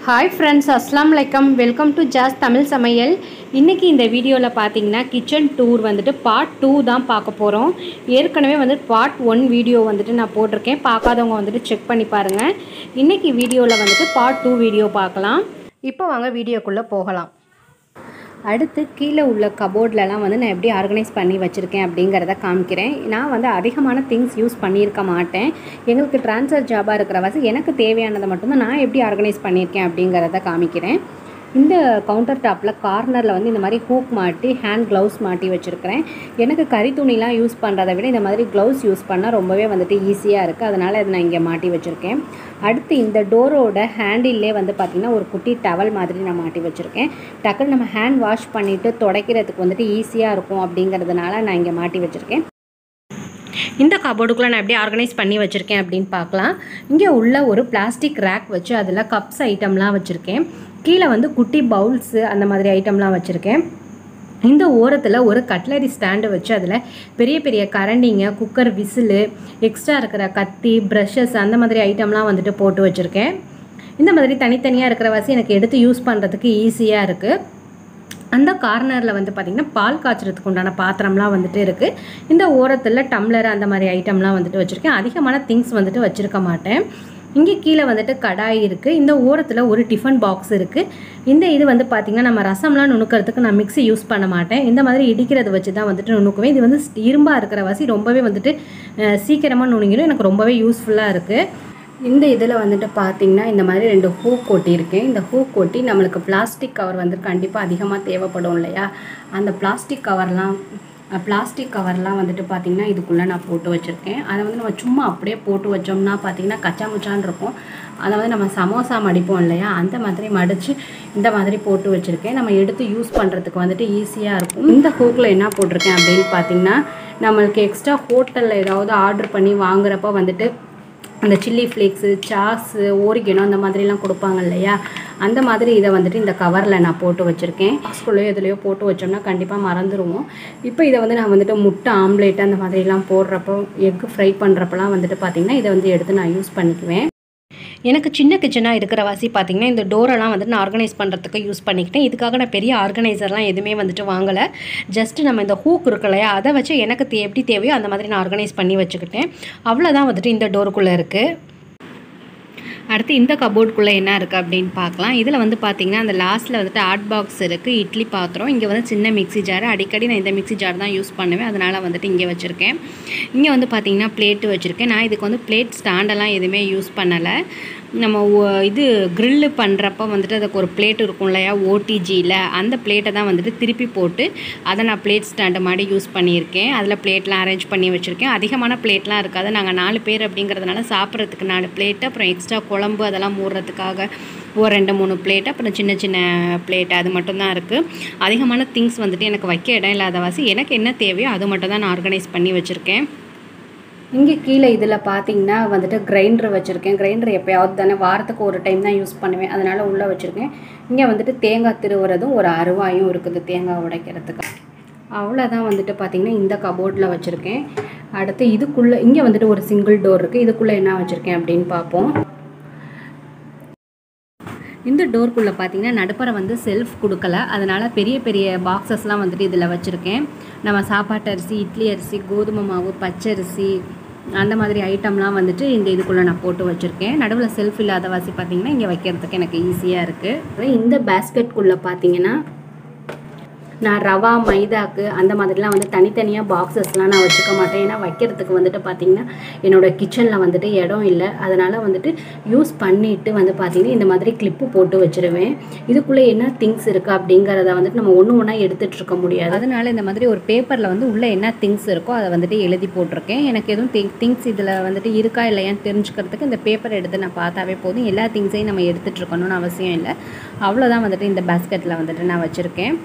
hi friends அஸ்லாம் வலைக்கம் welcome to ஜாஸ் தமிழ் சமையல் இன்றைக்கி இந்த வீடியோவில் பார்த்தீங்கன்னா கிச்சன் டூர் வந்துட்டு பார்ட் டூ தான் பார்க்க போகிறோம் ஏற்கனவே வந்துட்டு பார்ட் ஒன் வீடியோ வந்துட்டு நான் போட்டிருக்கேன் பார்க்காதவங்க வந்துட்டு செக் பண்ணி பாருங்கள் இன்றைக்கி வீடியோவில் வந்துட்டு பார்ட் டூ வீடியோ பார்க்கலாம் இப்போ வாங்க வீடியோக்குள்ளே போகலாம் அடுத்து கீழே உள்ள கபோர்ட்லலாம் வந்து நான் எப்படி ஆர்கனைஸ் பண்ணி வச்சுருக்கேன் அப்படிங்கிறத காமிக்கிறேன் நான் வந்து அதிகமான திங்ஸ் யூஸ் பண்ணியிருக்க மாட்டேன் எங்களுக்கு ட்ரான்ஸ்ஃபர் ஜாபாக இருக்கிற வாசி எனக்கு தேவையானதை மட்டும்தான் நான் எப்படி ஆர்கனைஸ் பண்ணியிருக்கேன் அப்படிங்கிறத காமிக்கிறேன் இந்த கவுண்டர் டாப்பில் கார்னரில் வந்து இந்த மாதிரி ஹூக் மாட்டி ஹேண்ட் க்ளவுஸ் மாட்டி வச்சுருக்கிறேன் எனக்கு கறி துணிலாம் யூஸ் பண்ணுறதை விட இந்த மாதிரி க்ளவுஸ் யூஸ் பண்ணால் ரொம்பவே வந்துட்டு ஈஸியாக இருக்குது அதனால் அதை நான் இங்கே மாட்டி வச்சுருக்கேன் அடுத்து இந்த டோரோட ஹேண்டில்லே வந்து பார்த்திங்கன்னா ஒரு குட்டி டவல் மாதிரி நான் மாட்டி வச்சுருக்கேன் டக்குன்னு நம்ம ஹேண்ட் வாஷ் பண்ணிவிட்டு துடைக்கிறதுக்கு வந்துட்டு ஈஸியாக இருக்கும் அப்படிங்கிறதுனால நான் இங்கே மாட்டி வச்சுருக்கேன் இந்த கபோர்டுக்குள்ளே நான் எப்படி ஆர்கனைஸ் பண்ணி வச்சுருக்கேன் அப்படின்னு பார்க்கலாம் இங்கே உள்ள ஒரு பிளாஸ்டிக் ரேக் வச்சு அதில் கப்ஸ் ஐட்டம்லாம் வச்சுருக்கேன் கீழே வந்து குட்டி பவுல்ஸு அந்த மாதிரி ஐட்டம்லாம் வச்சுருக்கேன் இந்த ஓரத்தில் ஒரு கட்லரி ஸ்டாண்டு வச்சு அதில் பெரிய பெரிய கரண்டிங்க குக்கர் விசிலு எக்ஸ்ட்ரா இருக்கிற கத்தி ப்ரஷஸ் அந்த மாதிரி ஐட்டம்லாம் வந்துட்டு போட்டு வச்சுருக்கேன் இந்த மாதிரி தனித்தனியாக இருக்கிற வாசி எனக்கு எடுத்து யூஸ் பண்ணுறதுக்கு ஈஸியாக இருக்குது அந்த கார்னரில் வந்து பார்த்திங்கன்னா பால் காய்ச்சறதுக்கு உண்டான பாத்திரம்லாம் வந்துட்டு இருக்குது இந்த ஓரத்தில் டம்ளர் அந்த மாதிரி ஐட்டம்லாம் வந்துட்டு வச்சுருக்கேன் அதிகமான திங்ஸ் வந்துட்டு வச்சுருக்க மாட்டேன் இங்கே கீழே வந்துட்டு கடாய் இருக்குது இந்த ஓரத்தில் ஒரு டிஃபன் பாக்ஸ் இருக்குது இந்த இது வந்து பார்த்திங்கன்னா நம்ம ரசம்லாம் நுணுக்கிறதுக்கு நான் மிக்ஸி யூஸ் பண்ண மாட்டேன் இந்த மாதிரி இடிக்கிறது வச்சு தான் வந்துட்டு நுணுக்குவேன் இது வந்து இரும்பாக இருக்கிற வாசி ரொம்பவே வந்துட்டு சீக்கிரமாக நுணுங்கிடும் எனக்கு ரொம்பவே யூஸ்ஃபுல்லாக இருக்குது இந்த இதில் வந்துட்டு பார்த்திங்கன்னா இந்த மாதிரி ரெண்டு ஹூக் கொட்டியிருக்கேன் இந்த ஹூக் கொட்டி நம்மளுக்கு பிளாஸ்டிக் கவர் வந்து கண்டிப்பாக அதிகமாக தேவைப்படும் இல்லையா அந்த பிளாஸ்டிக் கவர்லாம் பிளாஸ்டிக் கவர்லாம் வந்துட்டு பார்த்திங்கன்னா இதுக்குள்ளே நான் போட்டு வச்சுருக்கேன் அதை வந்து நம்ம சும்மா அப்படியே போட்டு வச்சோம்னா பார்த்திங்கன்னா கச்சா முச்சான் இருக்கும் அதை வந்து நம்ம சமோசா மடிப்போம் இல்லையா அந்த மாதிரி மடித்து இந்த மாதிரி போட்டு வச்சுருக்கேன் நம்ம எடுத்து யூஸ் பண்ணுறதுக்கு வந்துட்டு ஈஸியாக இருக்கும் இந்த ஹூக்கில் என்ன போட்டிருக்கேன் அப்படின்னு பார்த்திங்கன்னா நம்மளுக்கு எக்ஸ்ட்ரா ஹோட்டலில் ஏதாவது ஆர்டர் பண்ணி வாங்குறப்ப வந்துட்டு அந்த சில்லி ஃப்ளேக்ஸு சாஸு ஓரிகனோ அந்த மாதிரிலாம் கொடுப்பாங்க இல்லையா அந்த மாதிரி இதை வந்துட்டு இந்த கவரில் நான் போட்டு வச்சுருக்கேன் பாக்ஸ்குள்ளேயோ எதுலையோ போட்டு வச்சோம்னா கண்டிப்பாக மறந்துடுவோம் இப்போ இதை வந்து நான் வந்துட்டு முட்டை ஆம்லேட் அந்த மாதிரிலாம் போடுறப்போ எக்கு ஃப்ரை பண்ணுறப்பெல்லாம் வந்துட்டு பார்த்திங்கன்னா இதை வந்து எடுத்து நான் யூஸ் பண்ணிக்குவேன் எனக்கு சின்ன கிச்சனாக இருக்கிற வாசி பார்த்திங்கன்னா இந்த டோரெல்லாம் வந்துட்டு நான் ஆர்கனைஸ் பண்ணுறதுக்கு யூஸ் பண்ணிக்கிட்டேன் இதுக்காக நான் பெரிய ஆர்கனைசர்லாம் எதுவுமே வந்துட்டு வாங்கலை ஜஸ்ட்டு நம்ம இந்த ஹூக் இருக்கு இல்லையா அதை வச்சு எனக்கு தே எப்படி தேவையோ அந்த மாதிரி நான் ஆர்கனைஸ் பண்ணி வச்சுக்கிட்டேன் அவ்வளோதான் வந்துட்டு இந்த டோருக்குள்ளே இருக்குது அடுத்து இந்த கபோர்டுக்குள்ளே என்ன இருக்குது அப்படின்னு பார்க்கலாம் இதில் வந்து பார்த்திங்கன்னா அந்த லாஸ்ட்டில் வந்துட்டு ஹாட் பாக்ஸ் இருக்குது இட்லி பாத்திரம் இங்கே வந்து சின்ன மிக்ஸி ஜார் அடிக்கடி நான் இந்த மிக்ஸி ஜார் தான் யூஸ் பண்ணுவேன் அதனால் வந்துட்டு இங்கே வச்சுருக்கேன் இங்கே வந்து பார்த்திங்கன்னா பிளேட்டு வச்சுருக்கேன் நான் இதுக்கு வந்து பிளேட் ஸ்டாண்டெல்லாம் எதுவுமே யூஸ் பண்ணலை நம்ம இது க்ரில்லு பண்ணுறப்ப வந்துட்டு அதுக்கு ஒரு பிளேட் இருக்கும் இல்லையா ஓடிஜியில் அந்த பிளேட்டை தான் வந்துட்டு திருப்பி போட்டு அதை நான் பிளேட் ஸ்டாண்டு மாதிரி யூஸ் பண்ணியிருக்கேன் அதில் பிளேட்லாம் அரேஞ்ச் பண்ணி வச்சுருக்கேன் அதிகமான பிளேட்லாம் இருக்காது நாங்கள் நாலு பேர் அப்படிங்கிறதுனால சாப்பிட்றதுக்கு நாலு பிளேட்டு அப்புறம் எக்ஸ்ட்ரா குழம்பு அதெல்லாம் மூடுறதுக்காக ஒரு ரெண்டு மூணு பிளேட் அப்புறம் சின்ன சின்ன பிளேட் அது மட்டும்தான் இருக்குது அதிகமான திங்ஸ் வந்துட்டு எனக்கு வைக்க இடம் இல்லாத வாசி எனக்கு என்ன தேவையோ அது மட்டும் தான் நான் ஆர்கனைஸ் பண்ணி வச்சுருக்கேன் இங்கே கீழே இதில் பார்த்தீங்கன்னா வந்துட்டு கிரைண்டர் வச்சுருக்கேன் கிரைண்டர் எப்போயாவது தானே வாரத்துக்கு ஒரு டைம் தான் யூஸ் பண்ணுவேன் அதனால் உள்ளே வச்சுருக்கேன் இங்கே வந்துட்டு தேங்காய் திருவுறதும் ஒரு அருவாயும் இருக்குது தேங்காய் உடைக்கிறதுக்கு அவ்வளோதான் வந்துட்டு பார்த்திங்கன்னா இந்த கபோர்டில் வச்சுருக்கேன் அடுத்து இதுக்குள்ளே இங்கே வந்துட்டு ஒரு சிங்கிள் டோர் இருக்குது இதுக்குள்ளே என்ன வச்சுருக்கேன் அப்படின்னு பார்ப்போம் இந்த டோர்க்குள்ளே பார்த்தீங்கன்னா நடுப்பற வந்து செல்ஃப் கொடுக்கல அதனால் பெரிய பெரிய பாக்ஸஸ்லாம் வந்துட்டு இதில் வச்சுருக்கேன் நம்ம சாப்பாட்டு அரிசி இட்லி அரிசி கோதுமை மாவு பச்சரிசி அந்த மாதிரி ஐட்டம்லாம் வந்துட்டு இந்த இதுக்குள்ளே நான் போட்டு வச்சுருக்கேன் நடுவில் செல்ஃப் இல்லாத வாசி பார்த்தீங்கன்னா இங்கே வைக்கிறதுக்கு எனக்கு ஈஸியாக இருக்குது இந்த பேஸ்கெட்குள்ளே பார்த்தீங்கன்னா நான் ரவா மைதாக்கு அந்த மாதிரிலாம் வந்து தனித்தனியாக பாக்ஸஸ்லாம் நான் வச்சுக்க மாட்டேன் ஏன்னா வைக்கிறதுக்கு வந்துட்டு பார்த்திங்கன்னா என்னோடய கிச்சனில் வந்துட்டு இடம் இல்லை அதனால் வந்துட்டு யூஸ் பண்ணிவிட்டு வந்து பார்த்திங்கன்னா இந்த மாதிரி கிளிப்பு போட்டு வச்சுருவேன் இதுக்குள்ளே என்ன திங்ஸ் இருக்குது அப்படிங்கிறத வந்துட்டு நம்ம ஒன்று ஒன்றா எடுத்துகிட்டு இருக்க முடியாது அதனால் இந்த மாதிரி ஒரு பேப்பரில் வந்து உள்ளே என்ன திங்ஸ் இருக்கோ அதை வந்துட்டு எழுதி போட்டிருக்கேன் எனக்கு எதுவும் திங் திங்ஸ் இதில் வந்துட்டு இருக்கா இல்லையான்னு தெரிஞ்சுக்கிறதுக்கு இந்த பேப்பர் எடுத்து நான் பார்த்தாவே போதும் எல்லா திங்ஸையும் நம்ம எடுத்துகிட்டு இருக்கணும்னு அவசியம் இல்லை அவ்வளோதான் வந்துட்டு இந்த பேஸ்கெட்டில் வந்துட்டு நான் வச்சுருக்கேன்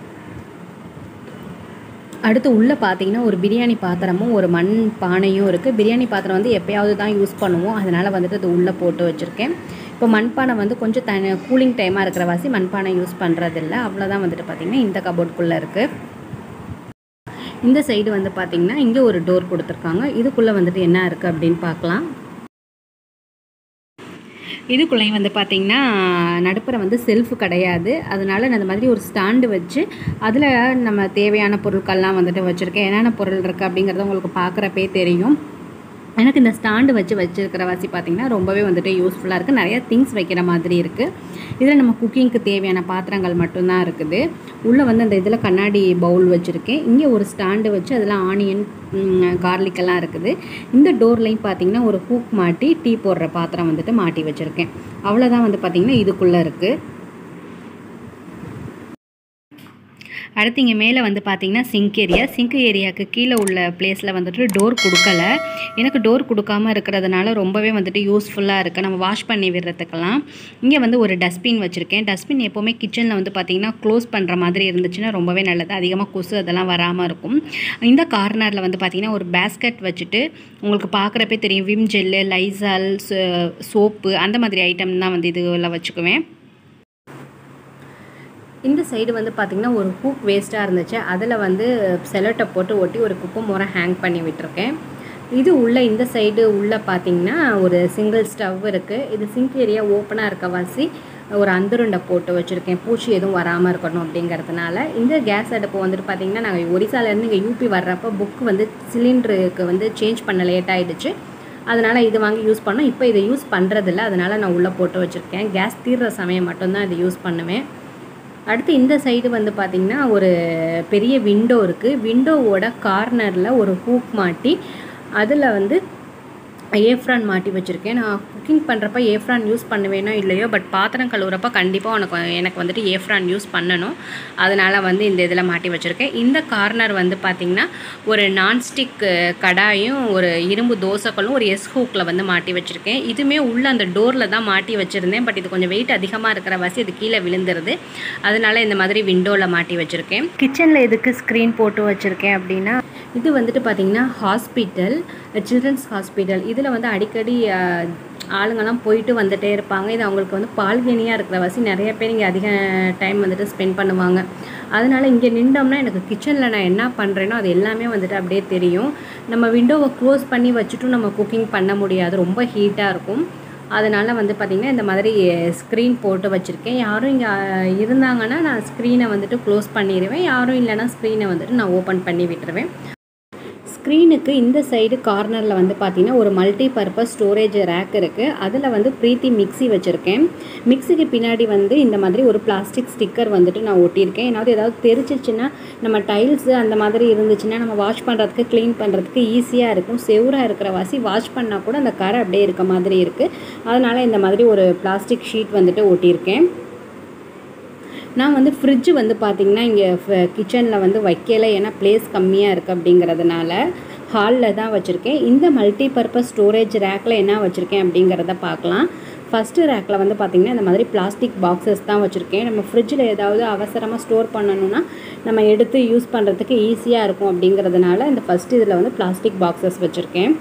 அடுத்து உள்ளே பார்த்தீங்கன்னா ஒரு பிரியாணி பாத்திரமும் ஒரு மண் பானையும் இருக்குது பிரியாணி பாத்திரம் வந்து எப்போயாவது தான் யூஸ் பண்ணுவோம் அதனால் வந்துட்டு அது உள்ளே போட்டு வச்சுருக்கேன் இப்போ மண்பானை வந்து கொஞ்சம் த கூலிங் டைமாக இருக்கிற வாசி மண்பானை யூஸ் பண்ணுறதில்ல அவ்வளோதான் வந்துட்டு பார்த்திங்கன்னா இந்த கபோர்டுக்குள்ளே இருக்குது இந்த சைடு வந்து பார்த்திங்கன்னா இங்கே ஒரு டோர் கொடுத்துருக்காங்க இதுக்குள்ளே வந்துட்டு என்ன இருக்குது அப்படின்னு பார்க்கலாம் இதுக்குள்ளேயும் வந்து பார்த்திங்கன்னா நடுப்புற வந்து செல்ஃப் கிடையாது அதனால நான் இந்த மாதிரி ஒரு ஸ்டாண்டு வச்சு அதில் நம்ம தேவையான பொருட்கள்லாம் வந்துட்டு வச்சுருக்கேன் என்னென்ன பொருள் இருக்குது அப்படிங்கிறத உங்களுக்கு பார்க்குறப்பே தெரியும் எனக்கு இந்த ஸ்டாண்டு வச்சு வச்சுருக்கிற வாசி பார்த்திங்கன்னா ரொம்பவே வந்துட்டு யூஸ்ஃபுல்லாக இருக்குது நிறைய திங்ஸ் வைக்கிற மாதிரி இருக்குது இதில் நம்ம குக்கிங்க்கு தேவையான பாத்திரங்கள் மட்டும்தான் இருக்குது உள்ளே வந்து அந்த இதில் கண்ணாடி பவுல் வச்சுருக்கேன் இங்கே ஒரு ஸ்டாண்டு வச்சு அதில் ஆனியன் கார்லிக் எல்லாம் இருக்குது இந்த டோர்லையும் பார்த்தீங்கன்னா ஒரு ஹூக் மாட்டி டீ போடுற பாத்திரம் வந்துட்டு மாட்டி வச்சுருக்கேன் அவ்வளோதான் வந்து பார்த்திங்கன்னா இதுக்குள்ளே இருக்குது அடுத்து இங்கே மேலே வந்து பார்த்தீங்கன்னா சிங்க் ஏரியா சிங்க் ஏரியாவுக்கு கீழே உள்ள பிளேஸில் வந்துட்டு டோர் கொடுக்கல எனக்கு டோர் கொடுக்காம இருக்கிறதுனால ரொம்பவே வந்துட்டு யூஸ்ஃபுல்லாக இருக்குது நம்ம வாஷ் பண்ணி விடுறதுக்கெல்லாம் இங்கே வந்து ஒரு டஸ்ட்பின் வச்சுருக்கேன் டஸ்ட்பின் எப்போவுமே கிச்சனில் வந்து பார்த்திங்கன்னா க்ளோஸ் பண்ணுற மாதிரி இருந்துச்சுன்னா ரொம்பவே நல்லது அதிகமாக கொசு அதெல்லாம் வராமல் இருக்கும் இந்த கார்னரில் வந்து பார்த்திங்கன்னா ஒரு பேஸ்கெட் வச்சுட்டு உங்களுக்கு பார்க்குறப்பே தெரியும் விம் ஜெல்லு லைசால் சோப்பு அந்த மாதிரி ஐட்டம் தான் வந்து இதில் வச்சுக்குவேன் இந்த சைடு வந்து பார்த்திங்கன்னா ஒரு ஹூக் வேஸ்ட்டாக இருந்துச்சு அதில் வந்து செலட்டை போட்டு ஒட்டி ஒரு குப்பை முறம் ஹேங் பண்ணி விட்டுருக்கேன் இது உள்ள இந்த சைடு உள்ளே பார்த்தீங்கன்னா ஒரு சிங்கிள் ஸ்டவ் இருக்குது இது சிங்க் ஏரியா ஓப்பனாக இருக்க வாசி ஒரு அந்தருண்டை போட்டு வச்சுருக்கேன் பூச்சி எதுவும் வராமல் இருக்கணும் அப்படிங்கிறதுனால இந்த கேஸ் அடுப்பு வந்துட்டு பார்த்திங்கன்னா நாங்கள் ஒரிசாலேருந்து இங்கே யூபி வர்றப்போ புக் வந்து சிலிண்டருக்கு வந்து சேஞ்ச் பண்ண லேட் ஆகிடுச்சு அதனால் இது வாங்கி யூஸ் பண்ணோம் இப்போ இதை யூஸ் பண்ணுறதில்ல அதனால் நான் உள்ளே போட்டு வச்சுருக்கேன் கேஸ் தீர்ற சமயம் மட்டும்தான் இதை யூஸ் பண்ணுவேன் அடுத்து இந்த சைடு வந்து பார்த்திங்கன்னா ஒரு பெரிய விண்டோ இருக்குது விண்டோவோட கார்னரில் ஒரு ஹூக் மாட்டி அதில் வந்து ஏஃப்ரான் மாட்டி வச்சுருக்கேன் நான் குக்கிங் பண்ணுறப்ப ஏஃப்ரான் யூஸ் பண்ணுவேனோ இல்லையோ பட் பாத்திரம் கழுவுறப்ப கண்டிப்பாக உனக்கு எனக்கு வந்துட்டு ஏஃப்ரான் யூஸ் பண்ணணும் அதனால் வந்து இந்த இதில் மாட்டி வச்சுருக்கேன் இந்த கார்னர் வந்து பார்த்திங்கன்னா ஒரு நான்ஸ்டிக் கடாயும் ஒரு இரும்பு தோசைகளும் ஒரு எஸ் ஹூக்கில் வந்து மாட்டி வச்சுருக்கேன் இதுவுமே உள்ளே அந்த டோரில் தான் மாட்டி வச்சுருந்தேன் பட் இது கொஞ்சம் வெயிட் அதிகமாக இருக்கிற வாசி இது கீழே விழுந்துருது அதனால் இந்த மாதிரி விண்டோவில் மாட்டி வச்சுருக்கேன் கிச்சனில் எதுக்கு ஸ்க்ரீன் போட்டு வச்சுருக்கேன் அப்படின்னா இது வந்துட்டு பார்த்திங்கன்னா ஹாஸ்பிட்டல் சில்ட்ரன்ஸ் ஹாஸ்பிட்டல் இதில் வந்து அடிக்கடி ஆளுங்கெல்லாம் போயிட்டு வந்துட்டே இருப்பாங்க இது அவங்களுக்கு வந்து பால்கனியாக இருக்கிற வசி நிறைய பேர் இங்கே அதிக டைம் வந்துட்டு ஸ்பெண்ட் பண்ணுவாங்க அதனால் இங்கே நின்றோம்னா எனக்கு கிச்சனில் நான் என்ன பண்ணுறேனோ அது எல்லாமே வந்துட்டு அப்படியே தெரியும் நம்ம விண்டோவை க்ளோஸ் பண்ணி வச்சுட்டும் நம்ம குக்கிங் பண்ண முடியாது ரொம்ப ஹீட்டாக இருக்கும் அதனால் வந்து பார்த்திங்கன்னா இந்த மாதிரி ஸ்க்ரீன் போட்டு வச்சுருக்கேன் யாரும் இங்கே இருந்தாங்கன்னா நான் ஸ்க்ரீனை வந்துட்டு க்ளோஸ் பண்ணிடுவேன் யாரும் இல்லைன்னா ஸ்க்ரீனை வந்துட்டு நான் ஓப்பன் பண்ணி விட்டுருவேன் ஸ்க்ரீனுக்கு இந்த சைடு கார்னரில் வந்து பார்த்திங்கன்னா ஒரு மல்டி பர்பஸ் ஸ்டோரேஜ் ரேக் இருக்குது அதில் வந்து ப்ரீத்தி மிக்சி வச்சுருக்கேன் மிக்சிக்கு பின்னாடி வந்து இந்த மாதிரி ஒரு பிளாஸ்டிக் ஸ்டிக்கர் வந்துட்டு நான் ஒட்டியிருக்கேன் ஏதாவது ஏதாவது தெரிச்சிச்சுன்னா நம்ம டைல்ஸு அந்த மாதிரி இருந்துச்சுன்னா நம்ம வாஷ் பண்ணுறதுக்கு க்ளீன் பண்ணுறதுக்கு ஈஸியாக இருக்கும் செவராக இருக்கிற வாசி வாஷ் பண்ணால் கூட அந்த கரை அப்படியே இருக்க மாதிரி இருக்குது அதனால் இந்த மாதிரி ஒரு பிளாஸ்டிக் ஷீட் வந்துட்டு ஒட்டியிருக்கேன் நான் வந்து ஃப்ரிட்ஜு வந்து பார்த்திங்கன்னா இங்கே கிச்சனில் வந்து வைக்கலை ஏன்னா ப்ளேஸ் கம்மியாக இருக்குது அப்படிங்கிறதுனால ஹாலில் தான் வச்சுருக்கேன் இந்த மல்டி பர்பஸ் ஸ்டோரேஜ் ரேக்கில் என்ன வச்சுருக்கேன் அப்படிங்கிறத பார்க்கலாம் ஃபஸ்ட்டு ரேக்கில் வந்து பார்த்திங்கன்னா இந்த மாதிரி பிளாஸ்டிக் பாக்ஸஸ் தான் வச்சுருக்கேன் நம்ம ஃப்ரிட்ஜில் ஏதாவது அவசரமாக ஸ்டோர் பண்ணணுன்னா நம்ம எடுத்து யூஸ் பண்ணுறதுக்கு ஈஸியாக இருக்கும் அப்படிங்கிறதுனால இந்த ஃபஸ்ட்டு இதில் வந்து பிளாஸ்டிக் பாக்ஸஸ் வச்சுருக்கேன்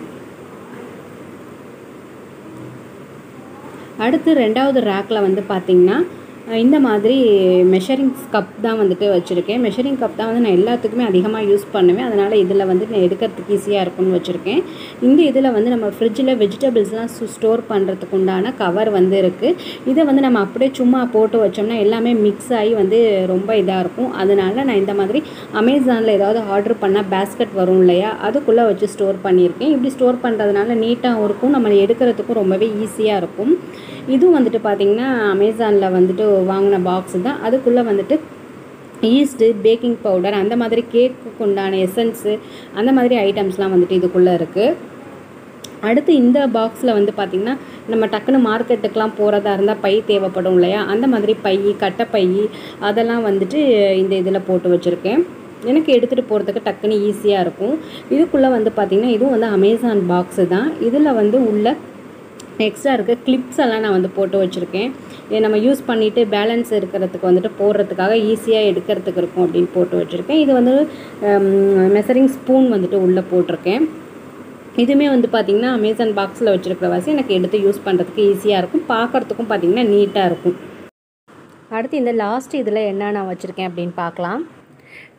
அடுத்து ரெண்டாவது ரேக்கில் வந்து பார்த்திங்கன்னா இந்த மாதிரி மெஷரிங் கப் தான் வந்துட்டு வச்சுருக்கேன் மெஷரிங் கப் தான் வந்து நான் எல்லாத்துக்குமே அதிகமாக யூஸ் பண்ணுவேன் அதனால் இதில் வந்து நான் எடுக்கிறதுக்கு ஈஸியாக இருக்கும்னு வச்சுருக்கேன் இந்த இதில் வந்து நம்ம ஃப்ரிட்ஜில் வெஜிடபிள்ஸ்லாம் ஸ்டோர் பண்ணுறதுக்கு உண்டான கவர் வந்து இருக்குது இதை வந்து நம்ம அப்படியே சும்மா போட்டு வச்சோம்னா எல்லாமே மிக்ஸ் ஆகி வந்து ரொம்ப இதாக இருக்கும் அதனால் நான் இந்த மாதிரி அமேசானில் ஏதாவது ஆர்டர் பண்ணால் பேஸ்கெட் வரும் இல்லையா அதுக்குள்ளே வச்சு ஸ்டோர் பண்ணியிருக்கேன் இப்படி ஸ்டோர் பண்ணுறதுனால நீட்டாகவும் இருக்கும் நம்ம எடுக்கிறதுக்கும் ரொம்பவே ஈஸியாக இருக்கும் இதுவும் வந்துட்டு பார்த்திங்கன்னா அமேசானில் வந்துட்டு வாங்கின பாக்ஸ் தான் அதுக்குள்ளே வந்துட்டு ஈஸ்ட்டு பேக்கிங் பவுடர் அந்த மாதிரி கேக்குக்கு உண்டான எசன்ஸு அந்த மாதிரி ஐட்டம்ஸ்லாம் வந்துட்டு இதுக்குள்ளே இருக்குது அடுத்து இந்த பாக்ஸில் வந்து பார்த்திங்கன்னா நம்ம டக்குன்னு மார்க்கெட்டுக்கெலாம் போகிறதா இருந்தால் பை தேவைப்படும் இல்லையா அந்த மாதிரி பை கட்டைப்பை அதெல்லாம் வந்துட்டு இந்த இதில் போட்டு வச்சுருக்கேன் எனக்கு எடுத்துகிட்டு போகிறதுக்கு டக்குன்னு ஈஸியாக இருக்கும் இதுக்குள்ளே வந்து பார்த்திங்கன்னா இதுவும் வந்து அமேசான் பாக்ஸு தான் இதில் வந்து உள்ள எக்ஸ்ட்ரா இருக்க கிளிப்ஸ் எல்லாம் நான் வந்து போட்டு வச்சுருக்கேன் இதை நம்ம யூஸ் பண்ணிவிட்டு பேலன்ஸ் இருக்கிறதுக்கு வந்துட்டு போடுறதுக்காக ஈஸியாக எடுக்கிறதுக்கு இருக்கும் அப்படின்னு போட்டு வச்சுருக்கேன் இது வந்து மெசரிங் ஸ்பூன் வந்துட்டு உள்ளே போட்டிருக்கேன் இதுவுமே வந்து பார்த்திங்கன்னா அமேசான் பாக்ஸில் வச்சுருக்கிற வாசி எனக்கு எடுத்து யூஸ் பண்ணுறதுக்கு ஈஸியாக இருக்கும் பார்க்குறதுக்கும் பார்த்திங்கன்னா நீட்டாக இருக்கும் அடுத்து இந்த லாஸ்ட் இதில் என்ன நான் வச்சுருக்கேன் அப்படின்னு பார்க்கலாம்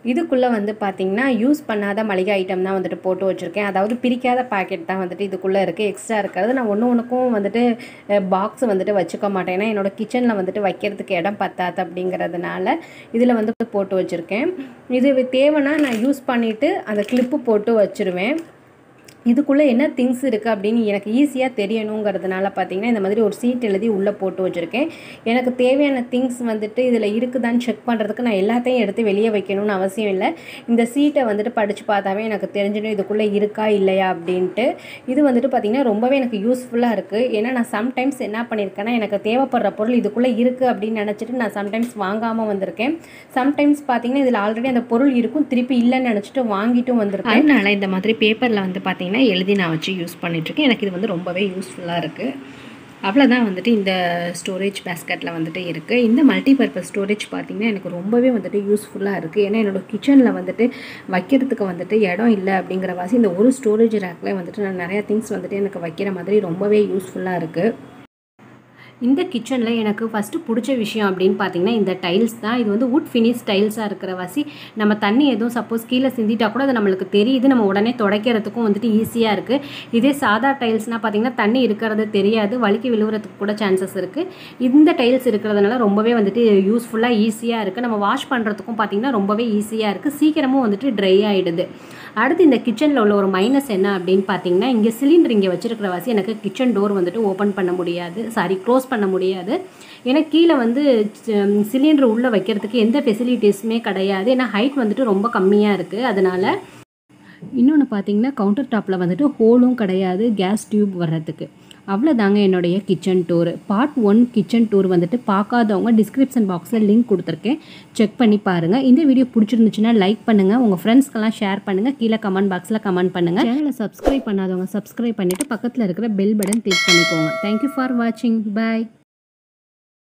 இதுக்குள்ளே வந்து பார்த்திங்கன்னா யூஸ் பண்ணாத மளிகை ஐட்டம் தான் வந்துட்டு போட்டு வச்சுருக்கேன் அதாவது பிரிக்காத பாக்கெட் தான் வந்துட்டு இதுக்குள்ளே இருக்குது எக்ஸ்ட்ரா இருக்கிறது நான் ஒன்று ஒன்றுக்கும் வந்துட்டு பாக்ஸ் வந்துட்டு வச்சுக்க மாட்டேன் ஏன்னா என்னோடய கிச்சனில் வந்துட்டு வைக்கிறதுக்கு இடம் பத்தாது அப்படிங்கிறதுனால இதில் வந்து போட்டு வச்சுருக்கேன் இது தேவைன்னா நான் யூஸ் பண்ணிவிட்டு அந்த கிளிப்பு போட்டு வச்சுருவேன் இதுக்குள்ளே என்ன திங்ஸ் இருக்குது அப்படின்னு எனக்கு ஈஸியாக தெரியணுங்கிறதுனால பார்த்தீங்கன்னா இந்த மாதிரி ஒரு சீட் எழுதி உள்ளே போட்டு வச்சுருக்கேன் எனக்கு தேவையான திங்ஸ் வந்துட்டு இதில் இருக்குதான்னு செக் பண்ணுறதுக்கு நான் எல்லாத்தையும் எடுத்து வெளியே வைக்கணும்னு அவசியம் இல்லை இந்த சீட்டை வந்துட்டு படித்து பார்த்தாவே எனக்கு தெரிஞ்சிடும் இதுக்குள்ளே இருக்கா இல்லையா அப்படின்ட்டு இது வந்துட்டு பார்த்திங்கன்னா ரொம்பவே எனக்கு யூஸ்ஃபுல்லாக இருக்குது ஏன்னா நான் சம்டைம்ஸ் என்ன பண்ணியிருக்கேன்னா எனக்கு தேவைப்படுற பொருள் இதுக்குள்ளே இருக்குது அப்படின்னு நினச்சிட்டு நான் சம்டைம்ஸ் வாங்காமல் வந்திருக்கேன் சம்டைம்ஸ் பார்த்தீங்கன்னா இதில் ஆல்ரெடி அந்த பொருள் இருக்கும் திருப்பி இல்லைன்னு நினச்சிட்டு வாங்கிட்டும் வந்திருக்கேன் அதனால இந்த மாதிரி பேப்பரில் வந்து பார்த்தீங்கன்னா பார்த்தீங்கன்னா எழுதி நான் வச்சு யூஸ் பண்ணிகிட்ருக்கேன் எனக்கு இது வந்து ரொம்பவே யூஸ்ஃபுல்லாக இருக்குது அவ்வளோதான் வந்துட்டு இந்த ஸ்டோரேஜ் பேஸ்கெட்டில் வந்துட்டு இருக்குது இந்த மல்டிபர்பஸ் ஸ்டோரேஜ் பார்த்திங்கன்னா எனக்கு ரொம்பவே வந்துட்டு யூஸ்ஃபுல்லாக இருக்குது ஏன்னா என்னோடய கிச்சனில் வந்துட்டு வைக்கிறதுக்கு வந்துட்டு இடம் இல்லை அப்படிங்கிற வாசி இந்த ஒரு ஸ்டோரேஜ் ரேக்கில் வந்துட்டு நான் நிறையா திங்ஸ் வந்துட்டு எனக்கு வைக்கிற மாதிரி ரொம்பவே யூஸ்ஃபுல்லாக இருக்குது இந்த கிச்சனில் எனக்கு ஃபஸ்ட்டு பிடிச்ச விஷயம் அப்படின்னு பார்த்தீங்கன்னா இந்த டைல்ஸ் தான் இது வந்து வுட் ஃபினிஷ் டைல்ஸாக இருக்கிற வாசி நம்ம தண்ணி எதுவும் சப்போஸ் கீழே சிந்திட்டா கூட அது நம்மளுக்கு தெரியுது நம்ம உடனே துடைக்கிறதுக்கும் வந்துட்டு ஈஸியாக இருக்குது இதே சாதா டைல்ஸ்னால் பார்த்தீங்கன்னா தண்ணி இருக்கிறது தெரியாது வலிக்கு விழுவுறதுக்கு கூட சான்சஸ் இருக்குது இந்த டைல்ஸ் இருக்கிறதுனால ரொம்பவே வந்துட்டு யூஸ்ஃபுல்லாக ஈஸியாக இருக்குது நம்ம வாஷ் பண்ணுறதுக்கும் பார்த்திங்கன்னா ரொம்பவே ஈஸியாக இருக்குது சீக்கிரமும் வந்துட்டு ட்ரை ஆகிடுது அடுத்து இந்த கிச்சனில் உள்ள ஒரு மைனஸ் என்ன அப்படின்னு பார்த்தீங்கன்னா இங்கே சிலிண்டர் இங்கே வச்சிருக்கிற வாசி எனக்கு கிச்சன் டோர் வந்துட்டு ஓப்பன் பண்ண முடியாது சாரி க்ளோஸ் பண்ண முடியாது ஏன்னா கீழே வந்து சிலிண்டர் உள்ளே வைக்கிறதுக்கு எந்த ஃபெசிலிட்டிஸுமே கிடையாது ஏன்னா ஹைட் வந்துட்டு ரொம்ப கம்மியாக இருக்குது அதனால் இன்னொன்று பார்த்தீங்கன்னா கவுண்டர் டாப்பில் வந்துட்டு ஹோலும் கிடையாது கேஸ் டியூப் வர்றதுக்கு அவ்வளோதாங்க என்னுடைய kitchen tour part one kitchen tour வந்துட்டு பார்க்காதவங்க டிஸ்கிரிப்ஷன் பாக்ஸில் லிங்க் கொடுத்துருக்கேன் செக் பண்ணி பாருங்கள் இந்த வீடியோ பிடிச்சிருந்துச்சுன்னா லைக் பண்ணுங்கள் உங்கள் ஃப்ரெண்ட்ஸ்க்கெல்லாம் ஷேர் பண்ணுங்கள் கீழே கமெண்ட் பாக்ஸில் கமெண்ட் பண்ணுங்கள் சேனலை சப்ஸ்கிரைப் பண்ணாதவங்க சப்ஸ்கிரைப் பண்ணிவிட்டு பக்கத்தில் இருக்கிற பெல் பட்டன் கிளிக் பண்ணிக்கோங்க தேங்க்யூ ஃபார் வாட்சிங் பாய்